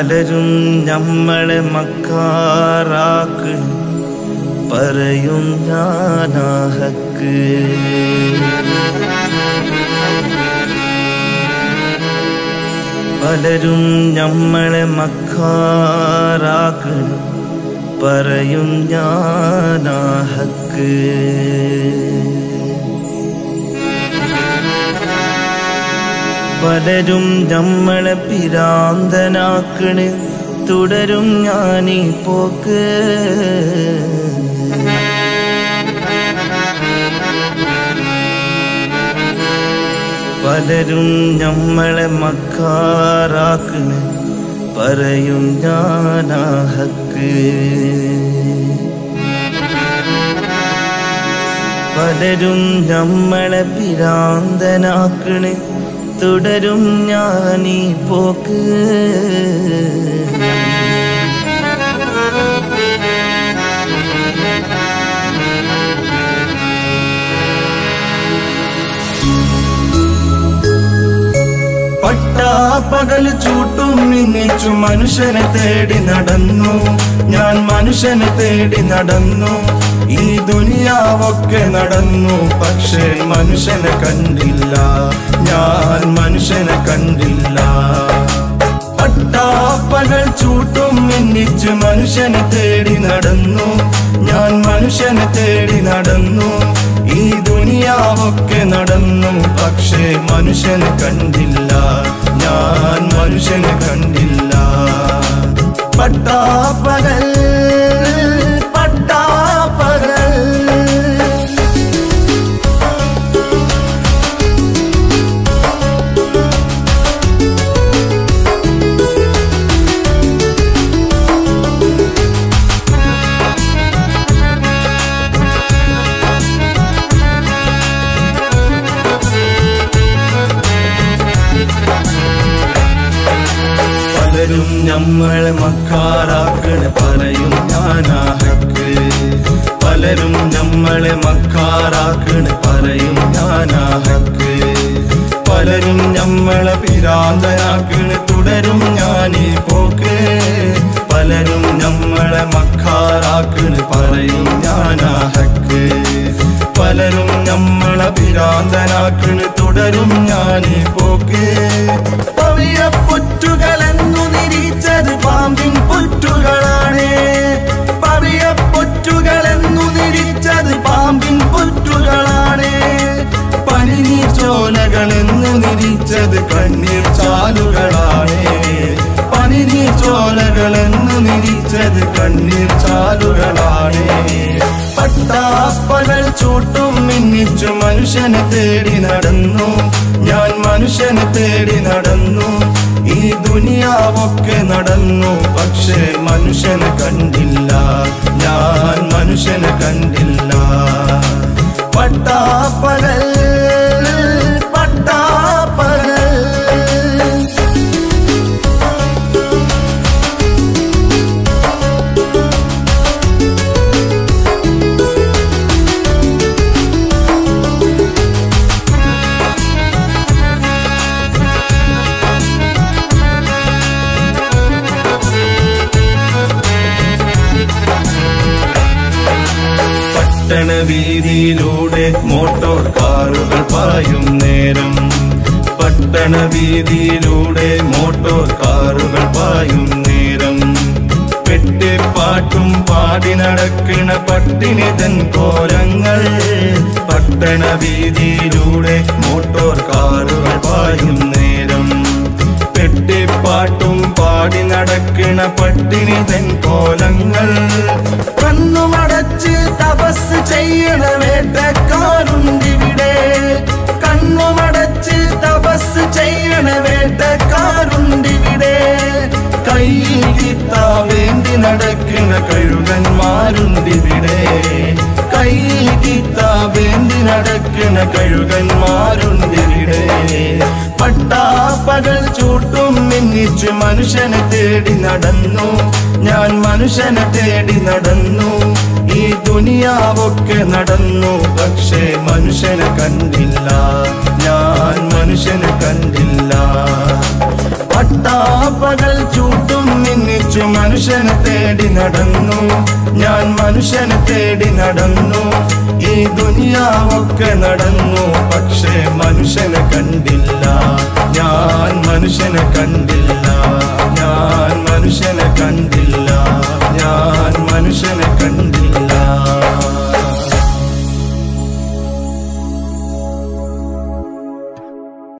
പലരും നമ്മളെ മക്കാറാക്ക് പറയും ഞാനാഹക്ക് പലരും നമ്മളെ മക്കാറാക്ക് പറയും ഞാനാഹക്ക് പലരും നമ്മളെ പിരാന്തനാക്കണ് തുടരും ഞാനീ പോക്ക് പലരും നമ്മളെ മക്കാറാക്കണ് പറയും ഞാനാഹക്ക് പലരും നമ്മളെ പിരാന്തനാക്കണ് തുടരും ഞാനീ പോക്ക് പട്ടാപ്പകൽ ചൂട്ടും മിന്നിച്ചു മനുഷ്യനെ തേടി നടന്നു ഞാൻ മനുഷ്യനെ തേടി നടന്നു ഈ ദുനിയാവൊക്കെ നടന്നു പക്ഷേ മനുഷ്യനെ കണ്ടില്ല ഞാൻ മനുഷ്യനെ കണ്ടില്ല പട്ടാപ്പകൽ ചൂട്ടും മിന്നിച്ചു മനുഷ്യനെ തേടി നടന്നു ഞാൻ മനുഷ്യനെ തേടി നടന്നു ഈ ദുനിയാവൊക്കെ നടന്നു പക്ഷേ മനുഷ്യനെ കണ്ടില്ല ഞാൻ മനുഷ്യനെ കണ്ടില്ല പട്ടാപ്പകൽ പട്ടാപ്പകൽ പലരും നമ്മളെ മക്കാറാക്കണ് പറയും ഞാനാഹക്ക് പലരും നമ്മളെ മക്കാറാക്കണ് പറയും ഞാനാഹക്ക് പലരും നമ്മളെ പിരാന്തനാക്കണ് തുടരും ഞാനീ പോക്ക് പലരും നമ്മളെ മക്കാറാക്കണ് പറയും ഞാനാഹക്ക് പലരും നമ്മളെ പിരാന്തനാക്കണ് തുടരും ഞാനീ പോക്ക് പവിയ പൊറ്റുകളെന്നു നിരീച്ചത് പാമ്പിൻ പൊറ്റുകളാണ് പവിയ പൊറ്റുകളെന്നു നിരീച്ചത് പാമ്പിൻ പൊറ്റുകളാണ് പനിനീർ ചോലകളെന്ന് നിരീച്ചത് കണ്ണീർ ചാലുകളാണ് പനിനീർ ചോലകളെന്ന് നിരീച്ചത് കണ്ണീർ ചാലുകളാണ് പട്ടാപ്പകൾ ചൂട്ടും മിന്നിച്ചു മനുഷ്യനെ തേടി നടന്നു ഞാൻ മനുഷ്യനെ തേടി നടന്നു ഈ ദുനിയാവൊക്കെ നടന്നു പക്ഷേ മനുഷ്യനെ കണ്ടില്ല ഞാൻ മനുഷ്യനെ കണ്ടില്ല പട്ടാപ്പകൽ പട്ടാപ്പകൽ പട്ടണ വീതിയിലൂടെ മോട്ടോർ കാറുകൾ പായും നേരം പട്ടണ വീതിയിലൂടെ മോട്ടോർ കാറുകൾ പായും നേരം പെട്ടിപ്പാട്ടും പാടി നടക്കണ പട്ടിണിതൻ കോലങ്ങൾ പട്ടണ വീതിയിലൂടെ മോട്ടോർ കാറുകൾ പായും നേരം പെട്ടിപ്പാട്ടും പാടി നടക്കണ പട്ടിണിതൻ കോലങ്ങൾ കണ്ണുമടച്ച് തപസ് ചെയ്യണ വേട്ടക്കാരുണ്ടിവിടെ കണ്ണുമടച്ച് തപസ് ചെയ്യണ വേട്ടക്കാരുണ്ടിവിടെ കയ്യിൽ കിത്താ വേണ്ടി നടക്കണ കഴുകന്മാരുണ്ടിവിടെ കയ്യിൽ കിത്താ വേണ്ടി നടക്കണ കഴുകന്മാരുണ്ടിവിടെ പട്ടാപ്പകൽ ചൂട്ടും മിന്നിച്ചു മനുഷ്യനെ തേടി നടന്നു ഞാൻ മനുഷ്യനെ തേടി നടന്നു ഈ ദുനിയാവൊക്കെ നടന്നു പക്ഷേ മനുഷ്യനെ കണ്ടില്ല ഞാൻ മനുഷ്യനെ കണ്ടില്ല പട്ടാപ്പകൽ ചൂട്ടും മനുഷ്യനെ തേടി നടന്നു ഞാൻ മനുഷ്യനെ തേടി നടന്നു ഈ ദുനിയാവൊക്കെ നടന്നു പക്ഷേ മനുഷ്യനെ കണ്ടില്ല ഞാൻ മനുഷ്യനെ കണ്ടില്ല